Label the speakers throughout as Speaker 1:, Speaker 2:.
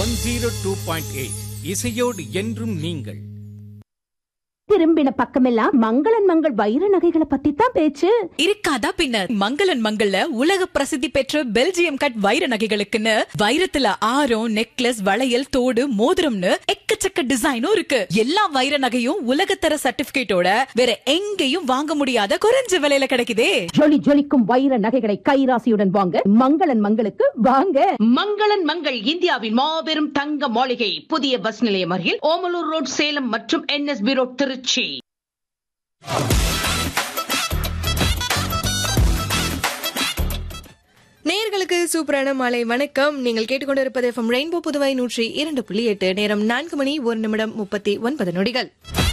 Speaker 1: one zero two point eight இசையோடு என்றும் நீங்கள்
Speaker 2: திரும்பின பக்கமெல்லாம் மங்களன் மங்கள் வைர நகைகளை பத்தி தான் பேச்சு
Speaker 3: இருக்காதா பின்ன மங்களன் மங்கள்ல உலக பிரசித்தி பெற்ற பெல்ஜியம் கட் வைர நகைகளுக்குன்னு வைரத்துல ஆரம் நெக்லஸ் வளையல் தோடு மோதிரம்னு எக்கச்சக்க டிசைனும் இருக்கு எல்லா வைர நகையும் உலகத்தர சர்டிபிகேட்டோட வேற எங்கேயும் வாங்க முடியாத குறைஞ்ச விலையில கிடைக்குதே
Speaker 2: ஜொலி ஜொலிக்கும் வைர நகைகளை கைராசியுடன் வாங்க மங்களன் மங்களுக்கு வாங்க
Speaker 4: மங்களன் மங்கள் இந்தியாவின் மாபெரும் தங்க மாளிகை புதிய பஸ் நிலையம் அருகில் ஓமலூர் ரோட் சேலம் மற்றும் என்எஸ்பி ரோட் திருச்சி
Speaker 5: நேயர்களுக்கு சூப்பரான மாலை வணக்கம் நீங்கள் கேட்டுக்கொண்டிருப்பது எஃப்எம் ரெயின்போ புதுவை நூற்றி இரண்டு புள்ளி எட்டு நேரம் நான்கு மணி ஒரு நிமிடம் முப்பத்தி ஒன்பது நொடிகள்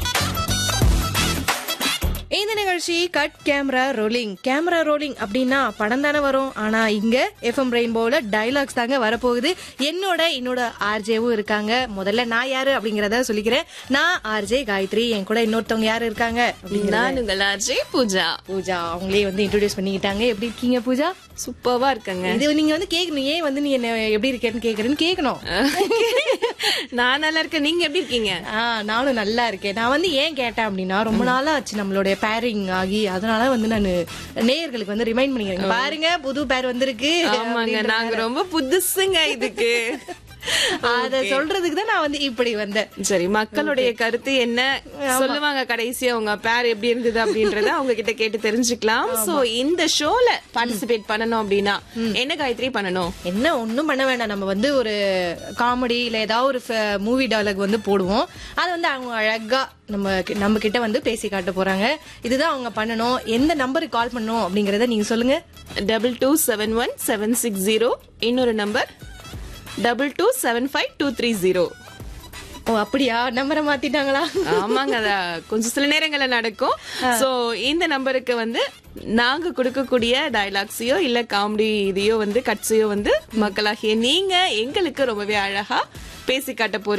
Speaker 5: இந்த நிகழ்ச்சி cut camera rolling camera rolling அப்படின்னா படம் தானே வரும் ஆனா இங்க எஃப்எம் ரெயின்போல டைலாக்ஸ் தாங்க வரப்போகுது என்னோட என்னோட ஆர்ஜேவும் இருக்காங்க முதல்ல நான் யாரு அப்படிங்கறத சொல்லிக்கிறேன் நான் ஆர்ஜே காயத்ரி என் கூட இன்னொருத்தவங்க யாரு இருக்காங்க அப்படிங்கறத
Speaker 6: நான் உங்கள் அஜய் பூஜா
Speaker 5: பூஜா அவங்களே வந்து இன்ட்ரோடியூஸ் பண்ணிக்கிட்டாங்க எப்படி இருக்கீங்க பூஜா
Speaker 6: சூப்பர்வா இருக்காங்க
Speaker 5: இது நீங்க வந்து கேக்கணும் ஏன் வந்து நீ என்ன எப்படி இருக்கேன்னு கேக்குறேன்னு கேட்கணும்
Speaker 6: நான் நல்லா இருக்கேன் நீங்க எப்படி இருக்கீங்க
Speaker 5: ஆ, நானும் நல்லா இருக்கேன் நான் வந்து ஏன் கேட்டேன் அப்படின்னா ரொம்ப நாளா ஆச்சு நம்மளுடைய பேரிங் ஆகி அதனால வந்து நான் நேயர்களுக்கு வந்து ரிமைண்ட் பண்ணிக்கிறேன் பாருங்க புது பேர் வந்திருக்கு
Speaker 6: ஆமாங்க நாங்க ரொம்ப புதுசுங்க இதுக்கு
Speaker 5: அத சொல்றதுக்கு தான் நான் வந்து இப்படி வந்தேன்
Speaker 6: சரி மக்களுடைய கருத்து என்ன சொல்லுவாங்க கடைசியா உங்க பேர் எப்படி இருந்தது அப்படின்றத அவங்க கிட்ட கேட்டு தெரிஞ்சுக்கலாம் சோ இந்த ஷோல பார்ட்டிசிபேட் பண்ணணும் அப்படின்னா என்ன காயத்ரி பண்ணணும்
Speaker 5: என்ன ஒண்ணும் பண்ண வேண்டாம் நம்ம வந்து ஒரு காமெடி இல்ல ஏதாவது ஒரு மூவி டயலாக் வந்து போடுவோம் அதை வந்து அவங்க அழகா நம்ம கி- நம்ம கிட்ட வந்து பேசி காட்ட போறாங்க இதுதான் அவங்க பண்ணணும் எந்த நம்பருக்கு கால் பண்ணணும் அப்படிங்கறத நீங்க சொல்லுங்க
Speaker 6: double two seven one seven six zero இன்னொரு number double two seven five two three zero
Speaker 5: ஓ அப்படியா நம்பரை மாத்திட்டாங்களா
Speaker 6: ஆமாங்க அத கொஞ்சம் சில நேரங்கள்ல நடக்கும் சோ இந்த நம்பருக்கு வந்து நாங்க கொடுக்கக்கூடிய டயலாக்ஸையோ இல்ல காமெடி இதையோ வந்து கட்ஸையோ வந்து மக்களாகிய நீங்க எங்களுக்கு ரொம்பவே அழகா பேசி காட்ட போறீங்க